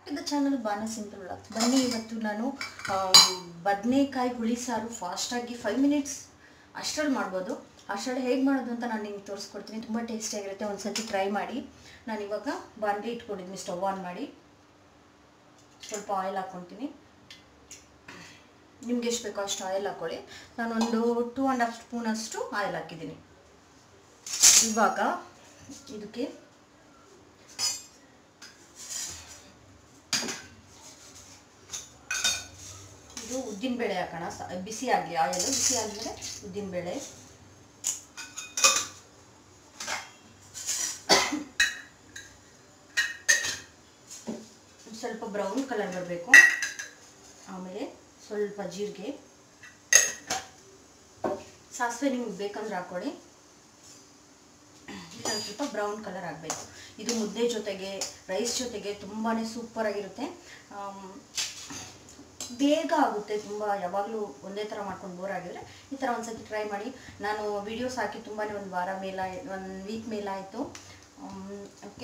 to the channel ಬಾನ simple vlogs ಬನ್ನಿ ಇವತ್ತು ನಾನು ಬದನೆಕಾಯಿ ಹುಳಿ ಸಾರು ಫಾಸ್ಟಾಗಿ ಫೈವ್ ಮಿನಿಟ್ಸ್ ಅಷ್ಟರಲ್ಲಿ ಮಾಡ್ಬೋದು ಅಷ್ಟರಲ್ಲಿ ಹೇಗೆ ಮಾಡೋದು ಅಂತ ನಾನು ನಿಮ್ಗೆ ತೋರಿಸ್ಕೊಡ್ತೀನಿ ತುಂಬ ಟೇಸ್ಟಿಯಾಗಿರುತ್ತೆ ಒಂದು ಸತಿ ಟ್ರೈ ಮಾಡಿ ನಾನು ಇವಾಗ ಬಾಂಡ್ಲಿ ಇಟ್ಕೊಂಡಿದ್ದೀನಿ ಸ್ಟವ್ ಆನ್ ಮಾಡಿ ಸ್ವಲ್ಪ ಆಯಿಲ್ ಹಾಕ್ಕೊತೀನಿ ನಿಮ್ಗೆ ಎಷ್ಟು ಬೇಕೋ ಅಷ್ಟು ಆಯಿಲ್ ಹಾಕ್ಕೊಳ್ಳಿ ನಾನೊಂದು ಟೂ ಆ್ಯಂಡ್ ಹಾಫ್ ಸ್ಪೂನಷ್ಟು ಆಯಿಲ್ ಹಾಕಿದ್ದೀನಿ ಇವಾಗ ಇದಕ್ಕೆ ಇದು ಉದ್ದಿನಬೇಳೆ ಹಾಕೋಣ ಸ ಬಿಸಿ ಆಗಲಿ ಆಯಿಲ್ ಬಿಸಿ ಆದಮೇಲೆ ಉದ್ದಿನಬೇಳೆ ಸ್ವಲ್ಪ ಬ್ರೌನ್ ಕಲರ್ ಬರಬೇಕು ಆಮೇಲೆ ಸ್ವಲ್ಪ ಜೀರಿಗೆ ಸಾಸಿವೆ ನಿಮ್ಗೆ ಬೇಕಂದ್ರೆ ಹಾಕ್ಕೊಳ್ಳಿ ಇದೊಂದು ಸ್ವಲ್ಪ ಬ್ರೌನ್ ಕಲರ್ ಆಗಬೇಕು ಇದು ಮುದ್ದೆ ಜೊತೆಗೆ ರೈಸ್ ಜೊತೆಗೆ ತುಂಬಾ ಸೂಪರಾಗಿರುತ್ತೆ ಬೇಗ ಆಗುತ್ತೆ ತುಂಬ ಯಾವಾಗಲೂ ಒಂದೇ ಥರ ಮಾಡ್ಕೊಂಡು ಬೋರ್ ಆಗಿದ್ರೆ ಈ ಥರ ಒಂದ್ಸತಿ ಟ್ರೈ ಮಾಡಿ ನಾನು ವೀಡಿಯೋಸ್ ಹಾಕಿ ತುಂಬಾ ಒಂದು ವಾರ ಮೇಲ ಒಂದು ವೀಕ್ ಮೇಲಾಯಿತು ಓಕೆ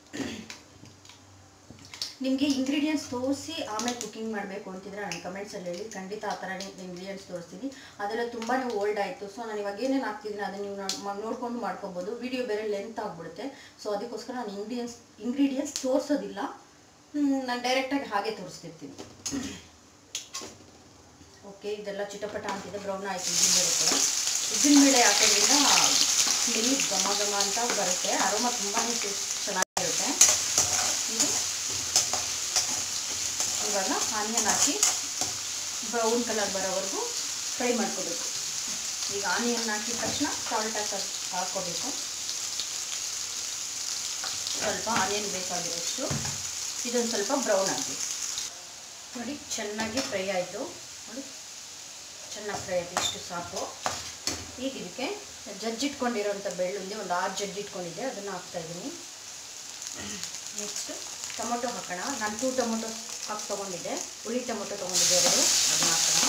ನಿಮಗೆ ಇಂಗ್ರೀಡಿಯೆಂಟ್ಸ್ ತೋರಿಸಿ ಆಮೇಲೆ ಕುಕಿಂಗ್ ಮಾಡಬೇಕು ಅಂತಿದ್ರೆ ನಾನು ಕಮೆಂಟ್ಸಲ್ಲಿ ಹೇಳಿ ಖಂಡಿತ ಆ ಥರನೇ ಇಂಗ್ರೀಡಿಯೆಂಟ್ಸ್ ತೋರಿಸ್ತೀನಿ ಅದೆಲ್ಲ ತುಂಬಾ ಓಲ್ಡ್ ಆಯಿತು ಸೊ ನಾನು ಇವಾಗ ಏನೇನು ಹಾಕ್ತಿದ್ದೀನಿ ಅದನ್ನು ನೀವು ನಾ- ನೋಡ್ಕೊಂಡು ಮಾಡ್ಕೊಬೋದು ವಿಡಿಯೋ ಬೇರೆ ಲೆಂತ್ ಆಗಿಬಿಡುತ್ತೆ ಸೊ ಅದಕ್ಕೋಸ್ಕರ ನಾನು ಇಂಗ್ರೀಡಿಯೆಂಟ್ಸ್ ಇಂಗ್ರೀಡಿಯೆಂಟ್ಸ್ ತೋರಿಸೋದಿಲ್ಲ ನಾನು ಡೈರೆಕ್ಟಾಗಿ ಹಾಗೆ ತೋರಿಸ್ತಿರ್ತೀನಿ ಓಕೆ ಇದೆಲ್ಲ ಚಿಟಪಟ ಅಂತಿದೆ ಬ್ರೌನ್ ಆಯಿತು ಉದ್ದಿನಬೇಳೆ ಕೂಡ ಉದ್ದಿನಬೇಳೆ ಹಾಕೋದ್ರಿಂದ ಸ್ಮೆಲ್ ಘಮ ಘಮ ಅಂತ ಬರುತ್ತೆ ಅರೋಮ ತುಂಬಾ ಚೆನ್ನಾಗಿರುತ್ತೆ ಇದು ಇವಾಗ ಆನಿಯನ್ ಹಾಕಿ ಬ್ರೌನ್ ಕಲರ್ ಬರೋವರೆಗೂ ಫ್ರೈ ಮಾಡ್ಕೋಬೇಕು ಈಗ ಆನಿಯನ್ ಹಾಕಿದ ತಕ್ಷಣ ಸಾಲ್ಟ್ ಹಾಕಿ ಹಾಕ್ಕೋಬೇಕು ಸ್ವಲ್ಪ ಆನಿಯನ್ ಬೇಕಾಗಿರೋಷ್ಟು ಇದೊಂದು ಸ್ವಲ್ಪ ಬ್ರೌನ್ ಆಗಬೇಕು ನೋಡಿ ಚೆನ್ನಾಗಿ ಫ್ರೈ ಆಯಿತು ನೋಡಿ ಚೆನ್ನಾಗಿ ಫ್ರೈ ಆಯಿತು ಇಷ್ಟು ಸಾಕು ಈಗ ಇದಕ್ಕೆ ಜಜ್ಜಿಟ್ಕೊಂಡಿರೋಂಥ ಬೆಳ್ಳುಳ್ಳಿ ಒಂದು ಆರು ಜಜ್ಜಿ ಇಟ್ಕೊಂಡಿದ್ದೆ ಅದನ್ನು ಹಾಕ್ತಾಯಿದ್ದೀನಿ ನೆಕ್ಸ್ಟ್ ಟೊಮೊಟೊ ಹಾಕೋಣ ನಾನು ಟೂ ಟೊಮೊಟೊ ಹಾಕಿ ತೊಗೊಂಡಿದ್ದೆ ಹುಳಿ ಟೊಮೊಟೊ ತೊಗೊಂಡಿದ್ದೆ ಎರಡು ಅದನ್ನ ಹಾಕೋಣ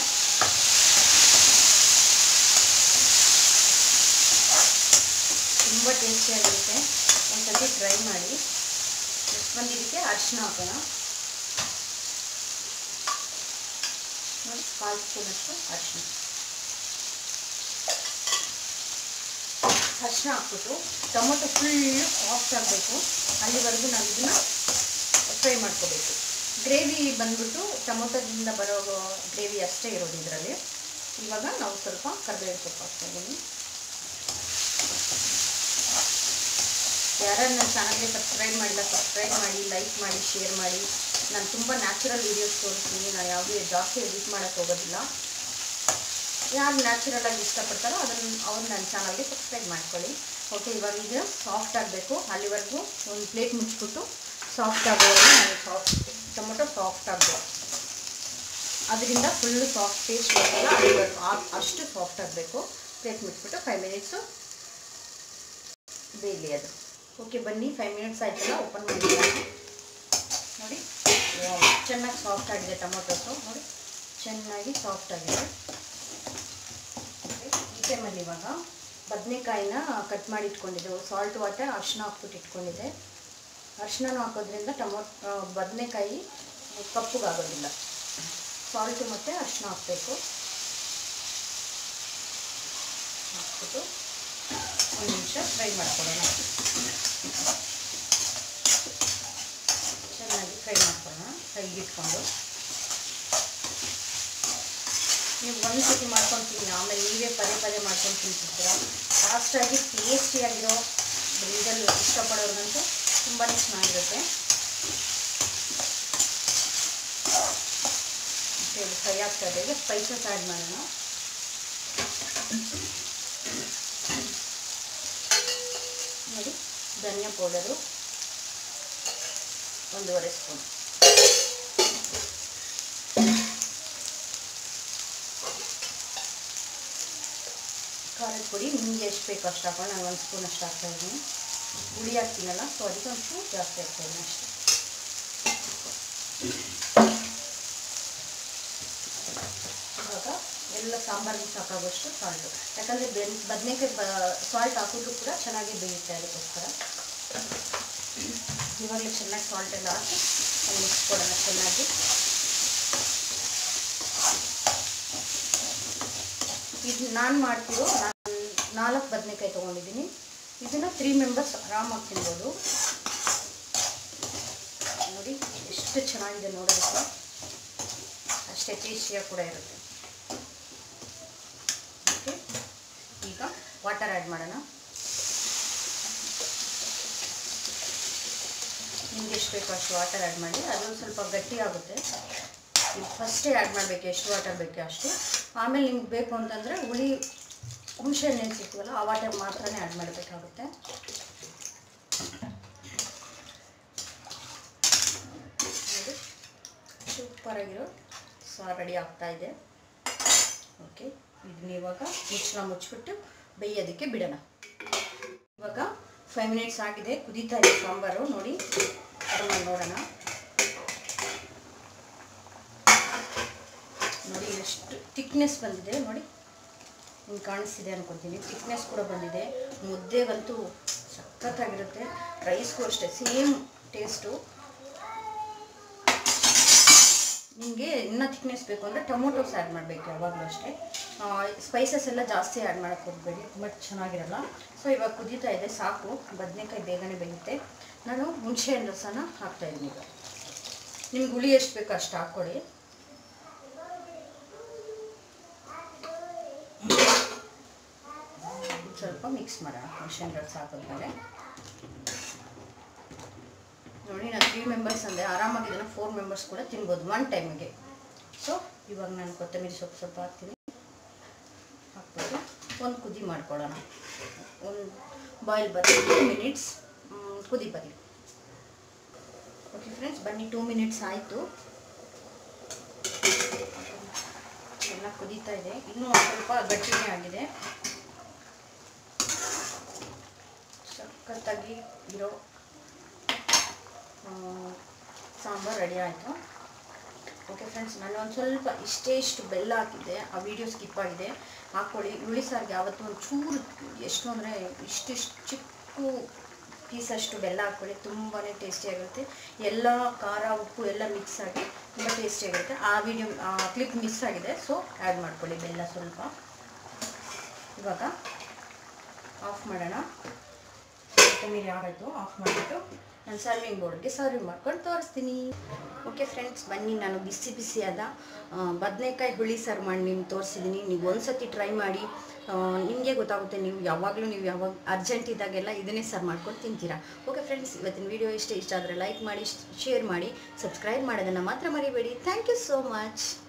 ತುಂಬ ಟೇಸ್ಟಿಯಾಗಿರುತ್ತೆ ಒಂದ್ಸತಿ ಟ್ರೈ ಮಾಡಿ ನೆಕ್ಸ್ಟ್ ಬಂದು ಇದಕ್ಕೆ ಅರಿಶಿನ ಹಾಕೋಣ ನೋಡಿ ಕಾಲು ಸ್ಪೂನಷ್ಟು ಅರಿಶಿನ ಅರಿಶಿನ ಹಾಕ್ಬಿಟ್ಟು ಟೊಮೊಟೊ ಫುಲ್ಲು ಸಾಫ್ಟ್ ಆಗಬೇಕು ಅಲ್ಲಿವರೆಗೂ ನಾವು ಇದನ್ನು ಫ್ರೈ ಮಾಡ್ಕೋಬೇಕು ಗ್ರೇವಿ ಬಂದ್ಬಿಟ್ಟು ಟೊಮೊಟೊದಿಂದ ಬರೋ ಗ್ರೇವಿ ಅಷ್ಟೇ ಇರೋದು ಇದರಲ್ಲಿ ಇವಾಗ ನಾವು ಸ್ವಲ್ಪ ಕರಿಬೇವು ಸೊಪ್ಪು ಹಾಕ್ತಾ ಇದ್ದೀನಿ ಯಾರು ನನ್ನ ಚಾನಲ್ಗೆ ಸಬ್ಸ್ಕ್ರೈಬ್ ಮಾಡಿಲ್ಲ ಸಬ್ಸ್ಕ್ರೈಬ್ ಮಾಡಿ ಲೈಕ್ ಮಾಡಿ ಶೇರ್ ಮಾಡಿ ನಾನು ತುಂಬ ನ್ಯಾಚುರಲ್ ವೀಡಿಯೋಸ್ ತೋರಿಸ್ತೀನಿ ನಾನು ಯಾವುದೇ ಜಾಸ್ತಿ ಎಡಿಟ್ ಮಾಡೋಕ್ಕೆ ಹೋಗೋದಿಲ್ಲ ಯಾರು ನ್ಯಾಚುರಲ್ ಆಗಿ ಇಷ್ಟಪಡ್ತಾರೋ ಅದನ್ನು ಅವ್ರು ನನ್ನ ಚಾನಲ್ಗೆ ಸಬ್ಸ್ಕ್ರೈಬ್ ಮಾಡ್ಕೊಳ್ಳಿ ಓಕೆ ಇವಾಗ ಈಗ ಸಾಫ್ಟ್ ಆಗಬೇಕು ಅಲ್ಲಿವರೆಗೂ ಒಂದು ಪ್ಲೇಟ್ ಮುಚ್ಚಿಬಿಟ್ಟು ಸಾಫ್ಟ್ ಆಗೋವರೆಗೂ ನಾನು ಸಾಫ್ಟ್ ಟೊಮೊಟೊ ಸಾಫ್ಟ್ ಆಗಬೇಕು ಅದರಿಂದ ಫುಲ್ಲು ಸಾಫ್ಟ್ ಟೇಸ್ಟ್ ಬರೋಲ್ಲ ಅಲ್ಲಿವರೆಗೂ ಆ- ಅಷ್ಟು ಸಾಫ್ಟ್ ಆಗಬೇಕು ಪ್ಲೇಟ್ ಮುಚ್ಚಿಬಿಟ್ಟು ಫೈವ್ ಮಿನಿಟ್ಸು ಬೇಯಲಿ ಅದು ಓಕೆ ಬನ್ನಿ ಫೈವ್ ಮಿನಿಟ್ಸ್ ಆಯ್ತಲ್ಲ ಓಪನ್ ಮಾಡಿದ್ದೀನಿ ನೋಡಿ ವಾವ್, ಚೆನ್ನಾಗಿ ಸಾಫ್ಟ್ ಆಗಿದೆ ಟೊಮೊಟೊಸು ನೋಡಿ ಚೆನ್ನಾಗಿ ಸಾಫ್ಟ್ ಆಗಿದೆ Okay, ಈ ಟೈಮಲ್ಲಿ ಇವಾಗ ಬದನೆಕಾಯಿನ ಕಟ್ ಮಾಡಿ ಇಟ್ಕೊಂಡಿದ್ದೆ ಸಾಲ್ಟ್ ವಾಟರ್ ಅರಿಶಿನ ಹಾಕ್ಬಿಟ್ಟು ಇಟ್ಕೊಂಡಿದ್ದೆ ಅರಿಶಿನ ಹಾಕೋದ್ರಿಂದ ಟೊಮೊಟೊ ಬದನೆಕಾಯಿ ಕಪ್ಪಗಾಗೋದಿಲ್ಲ ಸಾಲ್ಟು ಮತ್ತು ಅರಿಶಿನ ಹಾಕಬೇಕು ಹಾಕ್ಬಿಟ್ಟು ಒಂದು ನಿಮಿಷ ಫ್ರೈ ಮಾಡ್ಕೊಳ್ಳೋಣ ಚೆನ್ನಾಗಿ ಫ್ರೈ ಮಾಡ್ಕೊಳ್ಳೋಣ ಕೈಗೆ ಇಟ್ಕೊಂಡು ನೀವು ಒಂದು ಸತಿ ಮಾಡ್ಕೊಂಡು ತಿನ್ನಿ ಆಮೇಲೆ ನೀವೇ ಪದೇ ಪದೇ ಮಾಡ್ಕೊಂಡು ತಿಂತಿರ್ತೀರ ಫಾಸ್ಟಾಗಿ ಟೇಸ್ಟಿಯಾಗಿರೋ ಬ್ರಿಂಜಲ್ ಇಷ್ಟಪಡೋರ್ಗಂತೂ ತುಂಬಾ ಚೆನ್ನಾಗಿರುತ್ತೆ ಇದು ಫ್ರೈ ಆಗ್ತಾ ಇದೆ ಈಗ ಸ್ಪೈಸಸ್ ಆ್ಯಡ್ ಮಾಡೋಣ ನೋಡಿ ಧನಿಯಾ ಪೌಡರು ಒಂದೂವರೆ ಸ್ಪೂನ್ ಖಾರದ ಪುಡಿ ನಿಮಗೆ ಎಷ್ಟು ಬೇಕು ಅಷ್ಟು ಹಾಕೊಂಡು ನಾನು ಒಂದು ಸ್ಪೂನ್ ಅಷ್ಟು ಹಾಕ್ತಾ ಇದ್ದೀನಿ ಹುಳಿ ಹಾಕ್ತೀನಲ್ಲ ಸೊ ಅದಕ್ಕೆ ಒಂದು ಸ್ಪೂನ್ ಜಾಸ್ತಿ ಹಾಕ್ತಾ ಇದ್ದೀನಿ ಅಷ್ಟೇ ಇವಾಗ ಎಲ್ಲ ಸಾಂಬಾರಿಗೆ ಸಾಕಾಗುವಷ್ಟು ಸಾಲ್ಟು ಯಾಕಂದರೆ ಬೆನ್ ಬದನೆಕಾಯಿ ಬ ಸಾಲ್ಟ್ ಹಾಕಿದ್ರು ಕೂಡ ಚೆನ್ನಾಗಿ ಬೇಯುತ್ತೆ ಅದಕ್ಕೋಸ್ಕರ ಇವಾಗಲೇ ಚೆನ್ನಾಗಿ ಸಾಲ್ಟ್ ಎಲ್ಲ ಹಾಕಿ ಮಿಕ್ಸ್ ಕೊಡೋಣ ಚೆನ್ನಾಗಿ ಇದು ನಾನು ಮಾಡ್ತಿರೋ ನಾನು ನಾಲ್ಕು ಬದನೆಕಾಯಿ ತೊಗೊಂಡಿದ್ದೀನಿ ಇದನ್ನು ತ್ರೀ ಮೆಂಬರ್ಸ್ ಆರಾಮಾಗಿ ತಿನ್ಬೋದು ನೋಡಿ ಎಷ್ಟು ಚೆನ್ನಾಗಿದೆ ನೋಡೋದಕ್ಕೆ ಅಷ್ಟೇ ಟೇಸ್ಟಿಯಾಗಿ ಕೂಡ ಇರುತ್ತೆ ಓಕೆ ಈಗ ವಾಟರ್ ಆ್ಯಡ್ ಮಾಡೋಣ ನಿಮ್ಗೆ ಎಷ್ಟು ಬೇಕೋ ಅಷ್ಟು ವಾಟರ್ ಆ್ಯಡ್ ಮಾಡಿ ಅದು ಸ್ವಲ್ಪ ಗಟ್ಟಿ ಆಗುತ್ತೆ ನೀವು ಫಸ್ಟೇ ಆ್ಯಡ್ ಮಾಡಬೇಕು ಎಷ್ಟು ವಾಟರ್ ಬೇಕೋ ಅಷ್ಟು ಆಮೇಲೆ ನಿಮ್ಗೆ ಬೇಕು ಅಂತಂದರೆ ಹುಳಿ ಹುಣಸೆ ಹಣ್ಣು ನೆನೆಸಿರ್ತೀವಲ್ಲ ಆ ವಾಟರ್ ಮಾತ್ರನೇ ಆ್ಯಡ್ ಮಾಡಬೇಕಾಗುತ್ತೆ ನೋಡಿ ಸೂಪರಾಗಿರೋ ಸಾರು ರೆಡಿ ಆಗ್ತಾ ಇದೆ ಓಕೆ ಇದನ್ನ ಇವಾಗ ಮುಚ್ಚಳ ಮುಚ್ಚಿಬಿಟ್ಟು ಬೇಯೋದಕ್ಕೆ ಬಿಡೋಣ ಇವಾಗ ಫೈವ್ ಮಿನಿಟ್ಸ್ ಆಗಿದೆ ಕುದೀತಾ ಇದೆ ಸಾಂಬಾರು ನೋಡಿ ಅದನ್ನು ನೋಡೋಣ ನೋಡಿ ಎಷ್ಟು ಥಿಕ್ನೆಸ್ ಬಂದಿದೆ ನೋಡಿ ನಿಮ್ಗೆ ಕಾಣಿಸ್ತಿದೆ ಅನ್ಕೊತೀನಿ ಥಿಕ್ನೆಸ್ ಕೂಡ ಬಂದಿದೆ ಮುದ್ದೆಗಂತೂ ಸಖತ್ತಾಗಿರುತ್ತೆ ರೈಸ್ಗೂ ಅಷ್ಟೇ ಸೇಮ್ ಟೇಸ್ಟು ನಿಮಗೆ ಇನ್ನೂ ಥಿಕ್ನೆಸ್ ಬೇಕು ಅಂದರೆ ಟೊಮೊಟೊಸ್ ಆ್ಯಡ್ ಮಾಡಬೇಕು ಯಾವಾಗಲೂ ಅಷ್ಟೇ ಸ್ಪೈಸಸ್ ಎಲ್ಲ ಜಾಸ್ತಿ ಆ್ಯಡ್ ಮಾಡೋಕ್ಕೆ ಹೋಗಬೇಡಿ ತುಂಬ ಚೆನ್ನಾಗಿರಲ್ಲ ಸೊ ಇವಾಗ ಕುದೀತಾ ಇದೆ ಸಾಕು ಬದನೆಕಾಯಿ ಬೇಗನೆ ಬೇಯುತ್ತೆ ನಾನು ಹುಣಸೆ ಹಣ್ಣು ರಸನ ಹಾಕ್ತಾಯಿದ್ದೀನಿ ಈಗ ನಿಮ್ಗೆ ಹುಳಿ ಎಷ್ಟು ಬೇಕೋ ಅಷ್ಟು ಹಾಕ್ಕೊಳ್ಳಿ ಸ್ವಲ್ಪ ಮಿಕ್ಸ್ ಮಾಡೋಣ ಹುಣಸೆ ಹಣ್ಣು ರಸ ಹಾಕಿದ್ಮೇಲೆ ನೋಡಿ ನಾನು ತ್ರೀ ಮೆಂಬರ್ಸ್ ಅಂದೆ ಆರಾಮಾಗಿ ಇದನ್ನು ಫೋರ್ ಮೆಂಬರ್ಸ್ ಕೂಡ ತಿನ್ಬೋದು ಒನ್ ಟೈಮಿಗೆ ಸೊ ಇವಾಗ ನಾನು ಕೊತ್ತಂಬರಿ ಸೊಪ್ಪು ಸ್ವಲ್ಪ ಹಾಕ್ತೀನಿ ಹಾಕ್ಬಿಟ್ಟು ಒಂದು ಕುದಿ ಮಾಡ್ಕೊಳ್ಳೋಣ ಒಂದು ಬಾಯ್ಲ್ ಬರಲಿ ಟೂ ಮಿನಿಟ್ಸ್ ಕುದಿ ಬರಲಿ ಓಕೆ ಫ್ರೆಂಡ್ಸ್ ಬನ್ನಿ ಟೂ ಮಿನಿಟ್ಸ್ ಆಯಿತು ಎಲ್ಲ ಕುದೀತಾ ಇದೆ ಇನ್ನೂ ಒಂದು ಸ್ವಲ್ಪ ಗಟ್ಟಿನೇ ಆಗಿದೆ ಸಖತ್ತಾಗಿ ಇರೋ ಸಾಂಬಾರು ರೆಡಿ ಆಯಿತು ಓಕೆ ಫ್ರೆಂಡ್ಸ್ ನಾನು ಒಂದು ಸ್ವಲ್ಪ ಇಷ್ಟೇ ಇಷ್ಟು ಬೆಲ್ಲ ಹಾಕಿದ್ದೆ ಆ ವಿಡಿಯೋ ಸ್ಕಿಪ್ ಆಗಿದೆ ಹಾಕ್ಕೊಳ್ಳಿ ಹುಳಿ ಸಾರಿಗೆ ಯಾವತ್ತೂ ಒಂದು ಚೂರು ಎಷ್ಟು ಅಂದರೆ ಇಷ್ಟಿಷ್ಟು ಚಿಕ್ಕ ಪೀಸಷ್ಟು ಬೆಲ್ಲ ಹಾಕ್ಕೊಳ್ಳಿ ತುಂಬಾ ಟೇಸ್ಟಿಯಾಗಿರುತ್ತೆ ಎಲ್ಲ ಖಾರ ಉಪ್ಪು ಎಲ್ಲ ಮಿಕ್ಸ್ ಆಗಿ ತುಂಬ ಟೇಸ್ಟಿಯಾಗಿರುತ್ತೆ ಆ ವಿಡಿಯೋ ಆ ಕ್ಲಿಪ್ ಮಿಸ್ ಆಗಿದೆ ಸೊ ಆ್ಯಡ್ ಮಾಡ್ಕೊಳ್ಳಿ ಬೆಲ್ಲ ಸ್ವಲ್ಪ ಇವಾಗ ಆಫ್ ಮಾಡೋಣ ಕೊತ್ತಂಬರಿ ಆಗಾಯಿತು ಆಫ್ ಮಾಡಿಬಿಟ್ಟು ನಾನು ಸರ್ವಿಂಗ್ ಬೋರ್ಡ್ಗೆ ಸರ್ವ್ ಮಾಡ್ಕೊಂಡು ತೋರಿಸ್ತೀನಿ ಓಕೆ ಫ್ರೆಂಡ್ಸ್ ಬನ್ನಿ ನಾನು ಬಿಸಿ ಬಿಸಿಯಾದ ಬದನೆಕಾಯಿ ಹುಳಿ ಸರ್ವ್ ಮಾಡಿ ನಿಮ್ಗೆ ತೋರಿಸಿದ್ದೀನಿ ನೀವು ಒಂದ್ಸತಿ ಟ್ರೈ ಮಾಡಿ ನಿಮಗೆ ಗೊತ್ತಾಗುತ್ತೆ ನೀವು ಯಾವಾಗಲೂ ನೀವು ಯಾವಾಗ ಅರ್ಜೆಂಟ್ ಇದ್ದಾಗೆಲ್ಲ ಇದನ್ನೇ ಸರ್ವ್ ಮಾಡ್ಕೊಂಡು ತಿಂತೀರಾ ಓಕೆ ಫ್ರೆಂಡ್ಸ್ ಇವತ್ತಿನ ವಿಡಿಯೋ ಇಷ್ಟ ಇಷ್ಟ ಆದರೆ ಲೈಕ್ ಮಾಡಿ ಶೇರ್ ಮಾಡಿ ಸಬ್ಸ್ಕ್ರೈಬ್ ಮಾಡೋದನ್ನು ಮಾತ್ರ ಮರಿಬೇಡಿ ಥ್ಯಾಂಕ್ ಯು ಸೋ ಮಚ್